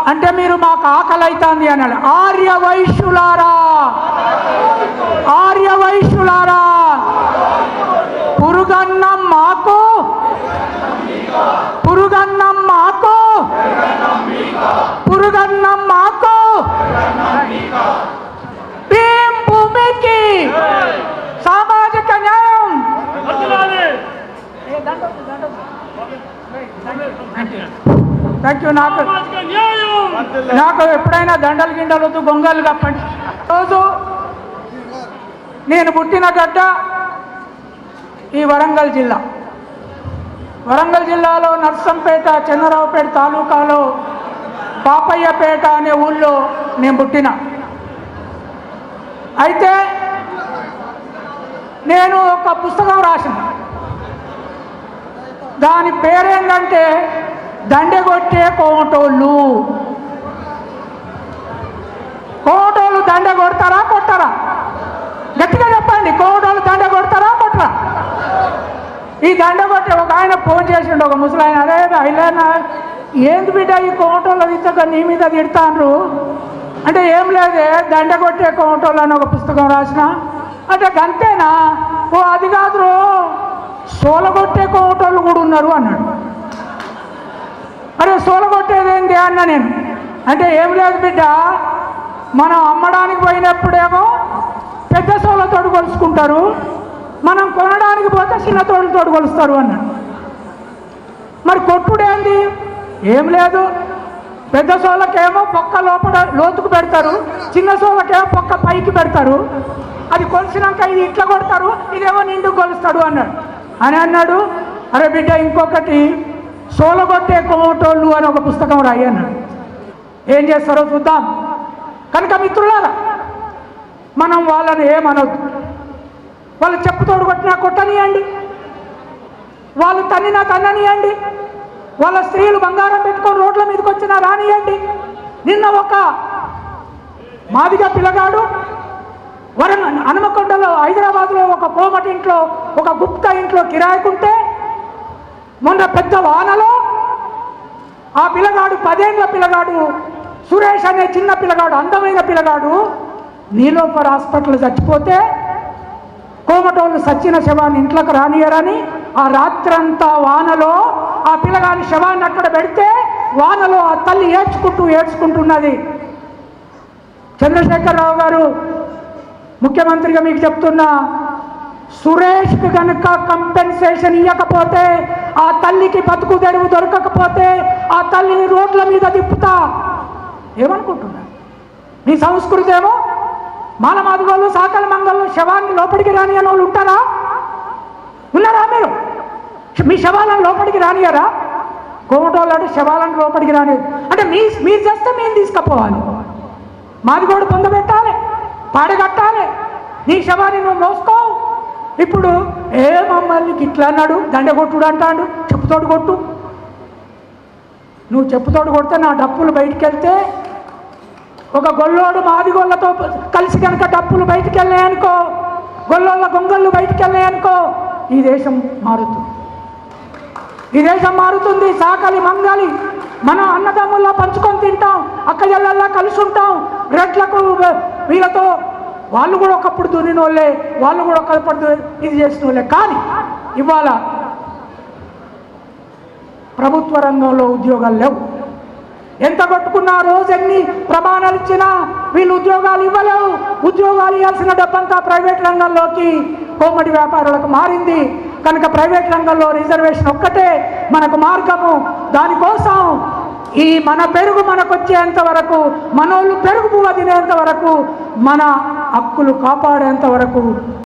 అంటే మీరు మాకు ఆకలి అవుతుంది అన్నాడు ఆర్య వైశ్యులారా ఆర్య వైశ్యులారా పురుగన్నం మాకు పురుగన్నం మాకు పురుగన్నం మాకు భీం భూమికి సామాజిక న్యాయం థ్యాంక్ యూ నాకు నాకు ఎప్పుడైనా దండలు గిండలు వద్దు గొంగలు కప్పండి రోజు నేను పుట్టిన గడ్డ ఈ వరంగల్ జిల్లా వరంగల్ జిల్లాలో నర్సంపేట చంద్రరావుపేట తాలూకాలో పాపయ్యపేట అనే ఊళ్ళో నేను పుట్టిన అయితే నేను ఒక పుస్తకం రాసిన దాని పేరేంటంటే దండెగొట్టే కోమటోళ్ళు కోమటోళ్ళు దండ కొడతారా కొట్టరా గట్టిగా చెప్పండి కోమటోళ్ళు దండ కొడతారా కొట్టరా ఈ దండ కొట్టి ఒక ఆయన ఫోన్ చేసిండు ఒక ముసలాయన అరే అయినా ఏంది బిడ్డ ఈ కోమటోళ్ళు తిట్టక నీ మీద తిడతాండ్రు అంటే ఏం లేదే దండ కొట్టే కోమటోళ్ళు అని ఒక పుస్తకం రాసిన అంటే గంతేనా ఓ అది కాదు సోలగొట్టే కోమటోళ్ళు కూడా ఉన్నారు అన్నాడు అరే సోలగొట్టేది ఏంటి అన్న నేను అంటే ఏం లేదు బిడ్డ మనం అమ్మడానికి పోయినప్పుడేమో పెద్ద సోలతోడు కొలుసుకుంటారు మనం కొనడానికి పోతే చిన్న తోడుతోడు కొలుస్తారు అన్నాడు మరి కొట్టుడేంది ఏం లేదు పెద్ద సోలకేమో పొక్క లోపల లోతుకు పెడతారు చిన్న సోలకేమో పొక్క పైకి పెడతారు అది కొలిసినాక ఇది ఇట్లా కొడతారు ఇదేమో నిండు కొలుస్తాడు అన్నాడు అని అన్నాడు అరే బిడ్డ ఇంకొకటి సోలగొట్టే కోమటోళ్ళు అని ఒక పుస్తకం రాయి అన్నాడు ఏం చేస్తారో చూద్దాం కనుక మిత్రులారా మనం వాళ్ళని ఏమనొద్దు వాళ్ళు చెప్పుతోడు కొట్టినా కొట్టనియండి వాళ్ళు తన్నినా తన్ననియండి వాళ్ళ స్త్రీలు బంగారం పెట్టుకొని రోడ్ల మీదకి వచ్చినా రానియండి నిన్న ఒక మాదిగ పిల్లగాడు వరం హనుమకొండలో హైదరాబాద్లో ఒక కోమటి ఇంట్లో ఒక గుప్త ఇంట్లో కిరాయికుంటే మొన్న పెద్ద వానలో ఆ పిల్లగాడు పదేళ్ల పిల్లగాడు సురేష్ అనే చిన్న పిల్లగాడు అందమైన పిల్లగాడు నీలోఫర్ హాస్పిటల్ చచ్చిపోతే కోమటోళ్ళు సచ్చిన శవాన్ని ఇంట్లోకి రానియరని ఆ రాత్రంతా వానలో ఆ పిల్లగాని శవాన్ని అక్కడ పెడితే వానలో ఆ తల్లి ఏడ్చుకుంటూ ఏడ్చుకుంటున్నది చంద్రశేఖరరావు గారు ముఖ్యమంత్రిగా మీకు చెప్తున్నా సురేష్కి కనుక కంపెన్సేషన్ ఇవ్వకపోతే ఆ తల్లికి బతుకు తెరువు దొరకకపోతే ఆ తల్లిని రోడ్ల మీద తిప్పుతా ఏమనుకుంటున్నా మీ సంస్కృతి ఏమో మానమాదిగోళ్ళు సాకల మంగళ్ళు శవాన్ని లోపలికి రాని అని వాళ్ళు ఉంటారా ఉన్నారా మీరు మీ శవాలను లోపలికి రానియరా కోమటోళ్ళు శవాలను లోపలికి రాని అంటే మీ మీరు చేస్తే మేము తీసుకుపోవాలి మాది కూడా పొందబెట్టాలి పాడగట్టాలి నీ శవాన్ని నువ్వు మోసుకోవు ఇప్పుడు ఏ మమ్మల్ని ఇట్లా అన్నాడు దండ కొట్టుడు అంటాడు చెప్పుతోడు కొట్టు నువ్వు చెప్పుతోడు కొడితే నా డప్పులు బయటికి వెళ్తే ఒక గొల్లోడు మాది గొల్లతో కలిసి కనుక డప్పులు బయటికి వెళ్ళాయనుకో గొల్లోళ్ళ గొంగళ్ళు బయటికి వెళ్ళాయనుకో ఈ దేశం మారుతుంది ఈ దేశం మారుతుంది సాకలి మంగాలి మనం అన్నదమ్ముల్లా పంచుకొని తింటాం అక్క చెల్లెల్లా కలిసి ఉంటాం రెడ్లకు వీళ్ళతో వాళ్ళు కూడా ఒకప్పుడు దున్నిన వాళ్ళే వాళ్ళు కూడా ఒకప్పుడు ఇది చేసిన వాళ్ళే కానీ ఇవాళ ప్రభుత్వ రంగంలో ఉద్యోగాలు లేవు ఎంత కొట్టుకున్నా రోజు ఎన్ని ప్రమాణాలు ఇచ్చినా వీళ్ళు ఉద్యోగాలు ఇవ్వలేవు ఉద్యోగాలు ఇవ్వాల్సిన డబ్బంతా ప్రైవేట్ రంగంలోకి కోమటి వ్యాపారులకు మారింది కనుక ప్రైవేట్ రంగంలో రిజర్వేషన్ ఒక్కటే మనకు మార్గము దానికోసం ఈ మన పెరుగు మనకు వచ్చేంత వరకు మనోళ్ళు పెరుగు పువ్వ తినేంత వరకు మన హక్కులు కాపాడేంత వరకు